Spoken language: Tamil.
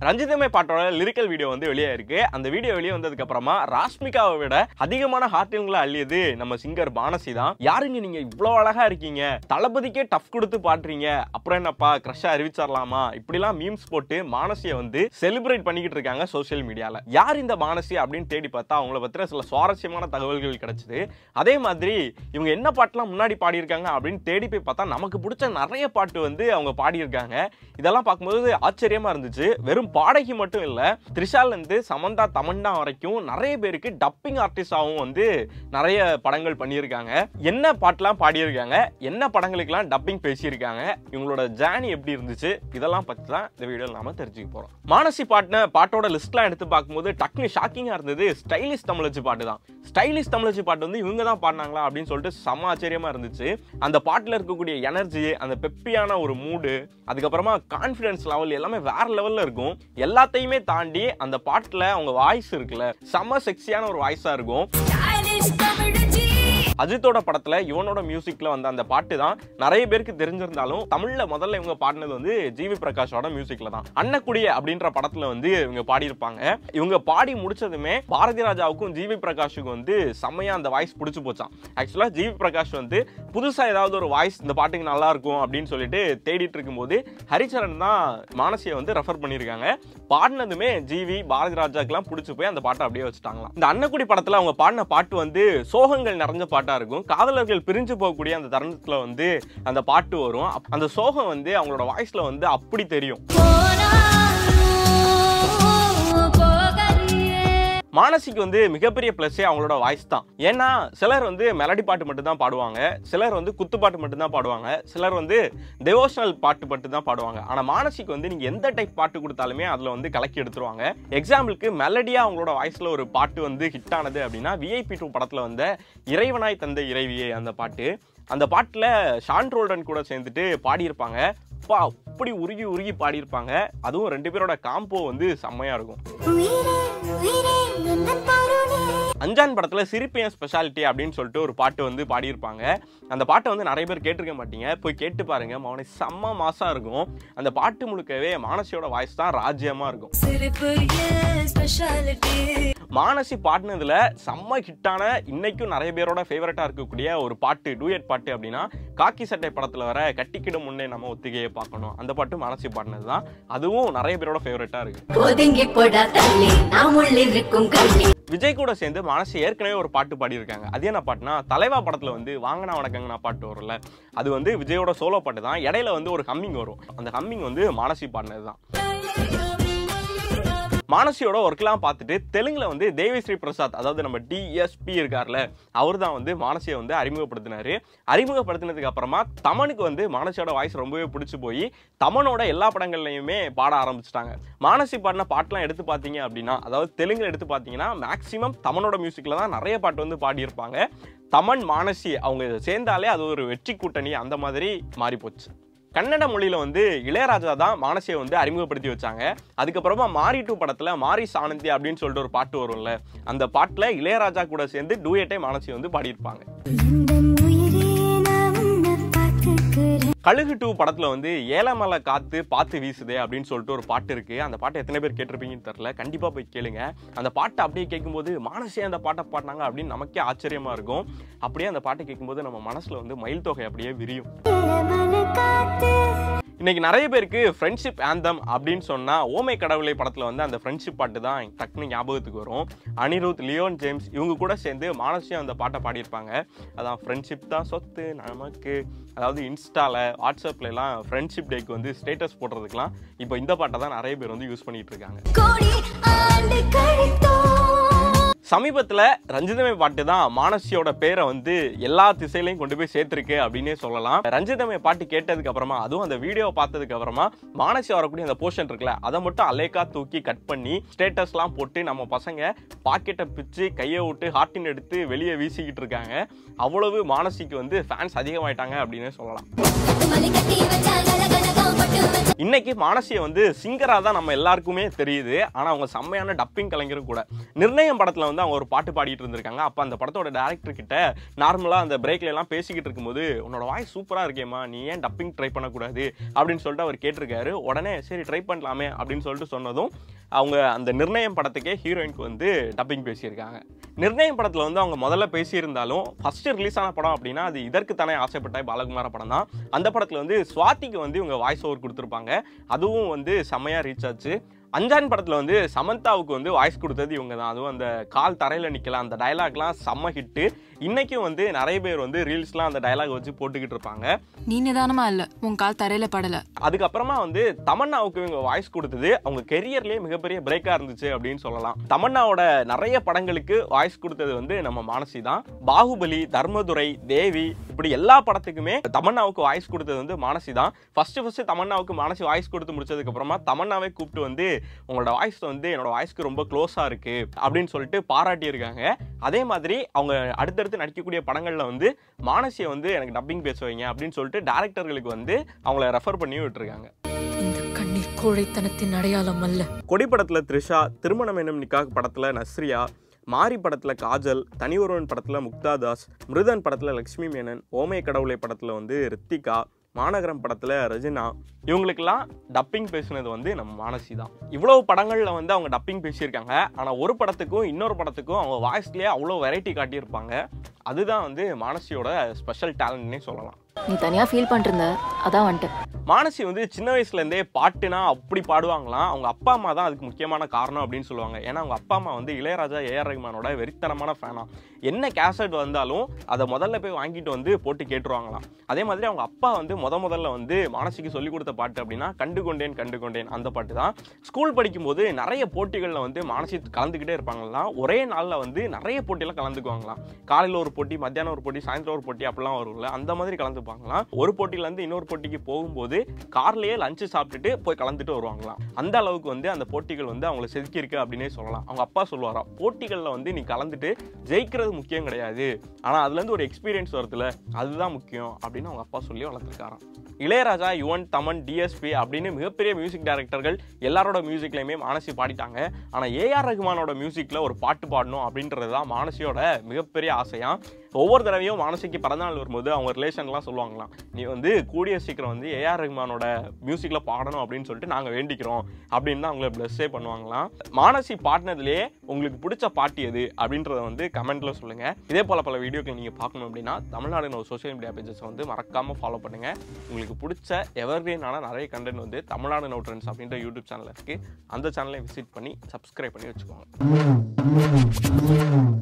ரஞ்சிதமே பாட்டோட லிரிக்கல் வீடியோ வந்து வெளியே இருக்கு அந்த வீடியோ வெளியே வந்ததுக்கு அப்புறமா ராஷ்மிகாவை விட அதிகமான ஹார்டின்களை அள்ளியது நம்ம சிங்கர் பானசி தான் யாருங்க நீங்க இவ்வளோ அழகா இருக்கீங்க தளபதிக்கே டஃப் கொடுத்து பாடுறீங்க அப்புறம் என்னப்பா க்ரஷ் அறிவிச்சிடலாமா இப்படிலாம் மீம்ஸ் போட்டு மானசியை வந்து செலிப்ரேட் பண்ணிக்கிட்டு இருக்காங்க சோஷியல் மீடியால யார் இந்த மானசி அப்படின்னு தேடி பார்த்தா அவங்கள பத்தின சில சுவாரஸ்யமான தகவல்கள் கிடைச்சது அதே மாதிரி இவங்க என்ன பாட்டுலாம் முன்னாடி பாடியிருக்காங்க அப்படின்னு தேடி போய் பார்த்தா நமக்கு பிடிச்ச நிறைய பாட்டு வந்து அவங்க பாடியிருக்காங்க இதெல்லாம் பார்க்கும்போது ஆச்சரியமா இருந்துச்சு வெறும் பாடகி மட்டும் இல்ல த்ரிஷால இருந்து சமந்தா தமன்னா வரைக்கும் நிறைய பேருக்கு டப்பிங் ஆர்டிஸ்டாகவும் வந்து நிறைய படங்கள் பண்ணியிருக்காங்க என்ன பாட்டுலாம் பாடியிருக்காங்க என்ன படங்களுக்கெல்லாம் டப்பிங் பேசியிருக்காங்க இவங்களோட ஜேர்னி எப்படி இருந்துச்சு இதெல்லாம் பற்றி தான் இந்த வீடியோவில் நாம தெரிஞ்சுக்க போறோம் மானசி பாட்டின பாட்டோட லிஸ்ட்லாம் எடுத்து பார்க்கும்போது டக்குனு ஷாக்கிங்காக இருந்தது ஸ்டைலிஷ் தமிழச்சி பாட்டு தான் ஸ்டைலிஷ் தமிழச்சி பாட்டு வந்து இவங்க தான் பாடினாங்களா அப்படின்னு சொல்லிட்டு செம ஆச்சரியமா இருந்துச்சு அந்த பாட்டில் இருக்கக்கூடிய எனர்ஜி அந்த பெப்பியான ஒரு மூடு அதுக்கப்புறமா கான்ஃபிடன்ஸ் லெவல் எல்லாமே வேற லெவல்ல இருக்கும் எல்லாத்தையுமே தாண்டி அந்த பாட்டில் அவங்க வாய்ஸ் இருக்குல்ல செம செக்ஸியான ஒரு வாய்ஸா இருக்கும் Stylish தமிழச்சி அஜித்தோட படத்துல இவனோட மியூசிக்ல வந்த அந்த பாட்டு தான் நிறைய பேருக்கு தெரிஞ்சிருந்தாலும் தமிழ்ல முதல்ல இவங்க பாடினது வந்து ஜிவி பிரகாஷோட மியூசிக்ல தான் அன்னக்குடிய அப்படின்ற படத்துல வந்து இவங்க பாடியிருப்பாங்க இவங்க பாடி முடிச்சதுமே பாரதி ராஜாவுக்கும் ஜிவி பிரகாஷுக்கும் வந்து செம்மையா அந்த வாய்ஸ் பிடிச்சு போச்சான் ஆக்சுவலா ஜிவி பிரகாஷ் வந்து புதுசா ஏதாவது ஒரு வாய்ஸ் இந்த பாட்டுக்கு நல்லா இருக்கும் அப்படின்னு சொல்லிட்டு தேடிட்டு இருக்கும்போது ஹரிச்சரன் தான் மானசியை வந்து ரெஃபர் பண்ணியிருக்காங்க பாடினதுமே ஜிவி பாரதி ராஜாக்கெல்லாம் பிடிச்சி போய் அந்த பாட்டை அப்படியே வச்சுட்டாங்களாம் இந்த அன்னக்குடி படத்துல அவங்க பாடின பாட்டு வந்து சோகங்கள் நிறைஞ்ச பாட்டா இருக்கும் காதலர்கள் பிரிஞ்சு போகக்கூடிய அந்த தருணத்துல வந்து அந்த பாட்டு வரும் அப்- அந்த சோகம் வந்து அவங்களோட வாய்ஸ்ல வந்து அப்படி தெரியும் போனாலும் போகறியே மானசிக்கு வந்து மிகப்பெரிய ப்ளஸ்ஸே அவங்களோட வாய்ஸ் தான் ஏன்னா சிலர் வந்து மெலடி பாட்டு மட்டும் தான் பாடுவாங்க சிலர் வந்து குத்து பாட்டு மட்டும் தான் பாடுவாங்க சிலர் வந்து டெவோஷனல் பாட்டு மட்டும் தான் பாடுவாங்க ஆனால் மானசிக்கு வந்து நீங்கள் எந்த டைப் பாட்டு கொடுத்தாலுமே அதில் வந்து கலக்கி எடுத்துருவாங்க எக்ஸாம்பிளுக்கு மெலடியாக அவங்களோட வாய்ஸில் ஒரு பாட்டு வந்து ஹிட் ஆனது அப்படின்னா விஐபி டூ படத்தில் வந்த இறைவனாய் தந்த இறைவியே அந்த பாட்டு அந்த பாட்டில் ஷான் ரோல்டன் கூட சேர்ந்துட்டு பாடியிருப்பாங்க அப்பா அப்படி உருகி உருகி பாடியிருப்பாங்க அதுவும் ரெண்டு பேரோட காம்போ வந்து செம்மையாக இருக்கும் உயிரே உயிரே என்ன பொருளே அஞ்சான் படத்துல சிரிப்பியன் ஸ்பெஷாலிட்டி அப்படின்னு சொல்லிட்டு ஒரு பாட்டு வந்து பாடியிருப்பாங்க அந்த பாட்டை வந்து நிறைய பேர் கேட்டிருக்க மாட்டீங்க போய் கேட்டு பாருங்க மௌனை செம்ம மாசா இருக்கும் அந்த பாட்டு முழுக்கவே மானசியோட வாய்ஸ் தான் ராஜ்யமா இருக்கும் சிரிப்பு ஏன் ஸ்பெஷாலிட்டி மானசி பாடினதுல செம்ம ஹிட்டான இன்னைக்கும் நிறைய பேரோட ஃபேவரட்டா இருக்கக்கூடிய ஒரு பாட்டு டூயட் பாட்டு அப்படின்னா காக்கி சட்டை படத்துல வர கட்டிக்கிடும் முன்னே நம்ம ஒத்திகையை பார்க்கணும் அந்த பாட்டு மானசி பாடினது தான் அதுவும் நிறைய பேரோட ஃபேவரட்டா இருக்கு ஒதுங்கி போடா தள்ளி நாம் உள்ளிருக்கும் கள்ளி விஜய் கூட சேர்ந்து மனசு ஏற்கனவே ஒரு பாட்டு பாடியிருக்காங்க அது என்ன பாட்டுனா தலைவா படத்துல வந்து வாங்கனா வணக்கங்கனா பாட்டு வரும்ல அது வந்து விஜயோட சோலோ பாட்டு தான் இடையில வந்து ஒரு ஹம்மிங் வரும் அந்த ஹம்மிங் வந்து மானசி பாடினது தான் மானசியோட ஒர்க்லாம் பார்த்துட்டு தெலுங்குல வந்து தேவிஸ்ரீ பிரசாத் அதாவது நம்ம டிஎஸ்பி இருக்கார்ல அவர் தான் வந்து மானசியை வந்து அறிமுகப்படுத்தினாரு அறிமுகப்படுத்தினதுக்கு அப்புறமா தமனுக்கு வந்து மானசியோட வாய்ஸ் ரொம்பவே பிடிச்சி போய் தமனோட எல்லா படங்கள்லையுமே பாட ஆரம்பிச்சிட்டாங்க மானசி பாடின பாட்டெலாம் எடுத்து பார்த்தீங்க அப்படின்னா அதாவது தெலுங்குல எடுத்து பார்த்தீங்கன்னா மேக்ஸிமம் தமனோட மியூசிக்கில் தான் நிறைய பாட்டு வந்து பாடியிருப்பாங்க தமன் மானசி அவங்க சேர்ந்தாலே அது ஒரு வெற்றி கூட்டணி அந்த மாதிரி மாறி போச்சு கன்னட மொழியில வந்து இளையராஜா தான் மானசியை வந்து அறிமுகப்படுத்தி வச்சாங்க அதுக்கப்புறமா மாரி டூ படத்துல மாரி சானந்தி அப்படின்னு சொல்லிட்டு ஒரு பாட்டு வரும்ல அந்த பாட்டுல இளையராஜா கூட சேர்ந்து டூயட்டை மானசி வந்து பாடியிருப்பாங்க எந்தன் உயிரே நான் உன்னை பார்த்துக்கிறேன் கழுகு டூ படத்துல வந்து ஏலமலை காத்து பாத்து வீசுதே அப்படின்னு சொல்லிட்டு ஒரு பாட்டு இருக்கு அந்த பாட்டை எத்தனை பேர் கேட்டிருப்பீங்கன்னு தெரியல கண்டிப்பா போய் கேளுங்க அந்த பாட்டை அப்படியே கேட்கும்போது மானசியே அந்த பாட்டை பாடினாங்க அப்படின்னு நமக்கே ஆச்சரியமா இருக்கும் அப்படியே அந்த பாட்டை கேட்கும்போது நம்ம மனசுல வந்து மயில் தொகை அப்படியே விரியும் இளமலை காத்து இன்னைக்கு நிறைய பேருக்கு ஃப்ரெண்ட்ஷிப் ஆந்தம் அப்படின்னு சொன்னா ஓமை கடவுளை படத்துல வந்து அந்த ஃப்ரெண்ட்ஷிப் பாட்டு தான் டக்குனு ஞாபகத்துக்கு வரும் அனிருத் லியோன் ஜேம்ஸ் இவங்க கூட சேர்ந்து மானசியம் அந்த பாட்டை பாடியிருப்பாங்க அதான் ஃப்ரெண்ட்ஷிப் தான் சொத்து நமக்கு அதாவது இன்ஸ்டால வாட்ஸ்அப்ல எல்லாம் ஃப்ரெண்ட்ஷிப் டேக்கு வந்து ஸ்டேட்டஸ் போடுறதுக்குலாம் இப்போ இந்த பாட்டை தான் நிறைய பேர் வந்து யூஸ் பண்ணிட்டு இருக்காங்க கோடி ஆண்டு கழித்தோம் சமீபத்துல ரஞ்சிதமே பாட்டு தான் மானசியோட பேரை வந்து எல்லா திசையிலையும் கொண்டு போய் சேர்த்திருக்கு அப்படின்னே சொல்லலாம் ரஞ்சிதமே பாட்டு கேட்டதுக்கு அப்புறமா அதுவும் அந்த வீடியோ பார்த்ததுக்கு அப்புறமா மானசி வரக்கூடிய அந்த போர்ஷன் இருக்குல்ல அதை மட்டும் அலேக்கா தூக்கி கட் பண்ணி ஸ்டேட்டஸ்லாம் போட்டு நம்ம பசங்க பாக்கெட்டை பிச்சு கையை விட்டு ஹார்டின் எடுத்து வெளியே வீசிக்கிட்டு இருக்காங்க அவ்வளவு மானசிக்கு வந்து ஃபேன்ஸ் அதிகமாயிட்டாங்க அப்படின்னே சொல்லலாம் மலை கட்டி வச்சா கலகலகம் இன்னைக்கு மானசியை வந்து சிங்கரா தான் நம்ம எல்லாருக்குமே தெரியுது ஆனா அவங்க செம்மையான டப்பிங் கலைஞரும் கூட நிர்ணயம் படத்துல வந்து அவங்க ஒரு பாட்டு பாடிட்டு இருந்திருக்காங்க அப்ப அந்த படத்தோட டேரக்டர் கிட்ட நார்மலா அந்த பிரேக்ல எல்லாம் பேசிக்கிட்டு இருக்கும்போது உன்னோட வாய்ஸ் சூப்பரா இருக்கேம்மா நீ ஏன் டப்பிங் ட்ரை பண்ணக்கூடாது அப்படின்னு சொல்லிட்டு அவர் கேட்டிருக்காரு உடனே சரி ட்ரை பண்ணலாமே அப்படின்னு சொல்லிட்டு சொன்னதும் அவங்க அந்த நிர்ணயம் படத்துக்கே ஹீரோயினுக்கு வந்து டப்பிங் பேசியிருக்காங்க நிர்ணயம் படத்தில் வந்து அவங்க முதல்ல பேசியிருந்தாலும் ஃபர்ஸ்ட் ரிலீஸ் ஆன படம் அப்படின்னா அது இதற்கு தானே ஆசைப்பட்ட பாலகுமார படம் தான் அந்த படத்தில் வந்து சுவாதிக்கு வந்து இவங்க வாய்ஸ் ஓவர் கொடுத்துருப்பாங்க அதுவும் வந்து செம்மையாக ரீச் ஆச்சு அஞ்சான் படத்தில் வந்து சமந்தாவுக்கு வந்து வாய்ஸ் கொடுத்தது இவங்க தான் அதுவும் அந்த கால் தரையில் நிற்கலாம் அந்த டயலாக்லாம் செம்ம ஹிட்டு இன்றைக்கும் வந்து நிறைய பேர் வந்து ரீல்ஸ்லாம் அந்த டயலாக் வச்சு போட்டுக்கிட்டு இருப்பாங்க நீ நிதானமா இல்ல உன் கால் தரையில படல அதுக்கப்புறமா வந்து தமன்னாவுக்கு இவங்க வாய்ஸ் கொடுத்தது அவங்க கெரியர்லேயே மிகப்பெரிய பிரேக்காக இருந்துச்சு அப்படின்னு சொல்லலாம் தமன்னாவோட நிறைய படங்களுக்கு வாய்ஸ் கொடுத்தது வந்து நம்ம மானசி தான் பாகுபலி தர்மதுரை தேவி இப்படி எல்லா படத்துக்குமே தமன்னாவுக்கு வாய்ஸ் கொடுத்தது வந்து மானசி தான் ஃபர்ஸ்ட் ஃபர்ஸ்ட் தமன்னாவுக்கு மானசி வாய்ஸ் கொடுத்து முடிச்சதுக்கு அப்புறமா தமன்னாவே கூப்பிட்டு வந்து உங்களோட வாய்ஸ் வந்து என்னோட வாய்ஸ்க்கு ரொம்ப க்ளோஸாக இருக்கு அப்படின்னு சொல்லிட்டு பாராட்டியிருக்காங்க அதே மாதிரி அவங்க அடுத்தடுத்து நடிக்கக்கூடிய படங்களில் வந்து மானசியை வந்து எனக்கு டப்பிங் பேச வைங்க அப்படின்னு சொல்லிட்டு டேரக்டர்களுக்கு வந்து அவங்கள ரெஃபர் பண்ணி விட்டுருக்காங்க இந்த கண்ணீர் கோழைத்தனத்தின் அடையாளம் அல்ல கொடி படத்தில் த்ரிஷா திருமணம் என்னும் நிக்காக் படத்தில் நஸ்ரியா மாரி படத்தில் காஜல் தனி ஒருவன் படத்தில் முக்தா தாஸ் மிருதன் படத்தில் லக்ஷ்மி மேனன் ஓமை கடவுளை படத்தில் வந்து ரித்திகா மாநகரம் படத்தில் ரஜினா இவங்களுக்கெல்லாம் டப்பிங் பேசுனது வந்து நம்ம மானசி தான் இவ்வளவு படங்களில் வந்து அவங்க டப்பிங் பேசியிருக்காங்க ஆனால் ஒரு படத்துக்கும் இன்னொரு படத்துக்கும் அவங்க வாய்ஸ்லேயே அவ்வளோ வெரைட்டி காட்டியிருப்பாங்க அதுதான் வந்து மானசியோட ஸ்பெஷல் டேலண்ட்னே சொல்லலாம் நீ தனியா ஃபீல் பண்ணிருந்த அதான் வந்துட்டேன் மானசி வந்து சின்ன வயசுலேருந்தே பாட்டுனா அப்படி பாடுவாங்களாம் அவங்க அப்பா அம்மா தான் அதுக்கு முக்கியமான காரணம் அப்படின்னு சொல்லுவாங்க ஏன்னா அவங்க அப்பா அம்மா வந்து இளையராஜா ஏஆர் ரஹ்மானோட வெறித்தனமான ஃபேனா என்ன கேசட் வந்தாலும் அதை முதல்ல போய் வாங்கிட்டு வந்து போட்டு கேட்டுருவாங்களாம் அதே மாதிரி அவங்க அப்பா வந்து முத முதல்ல வந்து மானசிக்கு சொல்லிக் கொடுத்த பாட்டு அப்படின்னா கண்டு கொண்டேன் கண்டு கொண்டேன் அந்த பாட்டு தான் ஸ்கூல் படிக்கும்போது நிறைய போட்டிகளில் வந்து மானசி கலந்துக்கிட்டே இருப்பாங்களாம் ஒரே நாளில் வந்து நிறைய போட்டியில் கலந்துக்குவாங்களாம் காலையில் ஒரு போட்டி மத்தியானம் ஒரு போட்டி சாயந்தரம் ஒரு போட்டி அப்படிலாம் வரும்ல அந்த மாதிரி கலந்துப்பாங்களாம் ஒரு போட்டியிலேருந்து இன்னொரு போட்டிக்கு போகும்போது கார்லயே லஞ்சு சாப்பிட்டுட்டு போய் கலந்துட்டு வருவாங்களாம் அந்த அளவுக்கு வந்து அந்த போட்டிகள் வந்து அவங்கள செதுக்கியிருக்கு அப்படின்னே சொல்லலாம் அவங்க அப்பா சொல்லுவாராம் போட்டிகளில் வந்து நீ கலந்துட்டு ஜெயிக்கிறது முக்கியம் கிடையாது ஆனால் அதுலேருந்து ஒரு எக்ஸ்பீரியன்ஸ் வருதுல அதுதான் முக்கியம் அப்படின்னு அவங்க அப்பா சொல்லி வளர்த்துருக்காராம் இளையராஜா யுவன் தமன் டிஎஸ்பி அப்படின்னு மிகப்பெரிய மியூசிக் டைரக்டர்கள் எல்லாரோட மியூசிக்லையுமே மானசி பாடிட்டாங்க ஆனால் ஏஆர் ரஹ்மானோட மியூசிக்கில் ஒரு பாட்டு பாடணும் அப்படின்றது தான் மானசியோட மிகப்பெரிய ஆசையாம் ஒவ்வொரு தடவையும் மானசிக்கு பிறந்தநாள் வரும்போது அவங்க ரிலேஷன்லாம் சொல்லுவாங்களாம் நீ வந்து கூடிய சீக்கிரம் வந்து ஏஆர் ரஹ்மானோட மியூசிக்கில் பாடணும் அப்படின்னு சொல்லிட்டு நாங்கள் வேண்டிக்கிறோம் அப்படின்னு தான் அவங்கள ப்ளஸ்ஸே பண்ணுவாங்களாம் மானசி பாடினதுலேயே உங்களுக்கு பிடிச்ச பாட்டு எது அப்படின்றத வந்து கமெண்ட்ல சொல்லுங்க இதே போல பல வீடியோக்கள் நீங்கள் பார்க்கணும் அப்படின்னா தமிழ்நாடு ஒரு சோஷியல் மீடியா பேஜஸ் வந்து மறக்காம ஃபாலோ பண்ணுங்க உங்களுக்கு பிடிச்ச எவர்கிரீனான நிறைய கண்டென்ட் வந்து தமிழ்நாடு நோ ட்ரெண்ட்ஸ் அப்படின்ற யூடியூப் சேனல் இருக்கு அந்த சேனலை விசிட் பண்ணி சப்ஸ்கிரைப் பண்ணி வச்சுக்கோங்க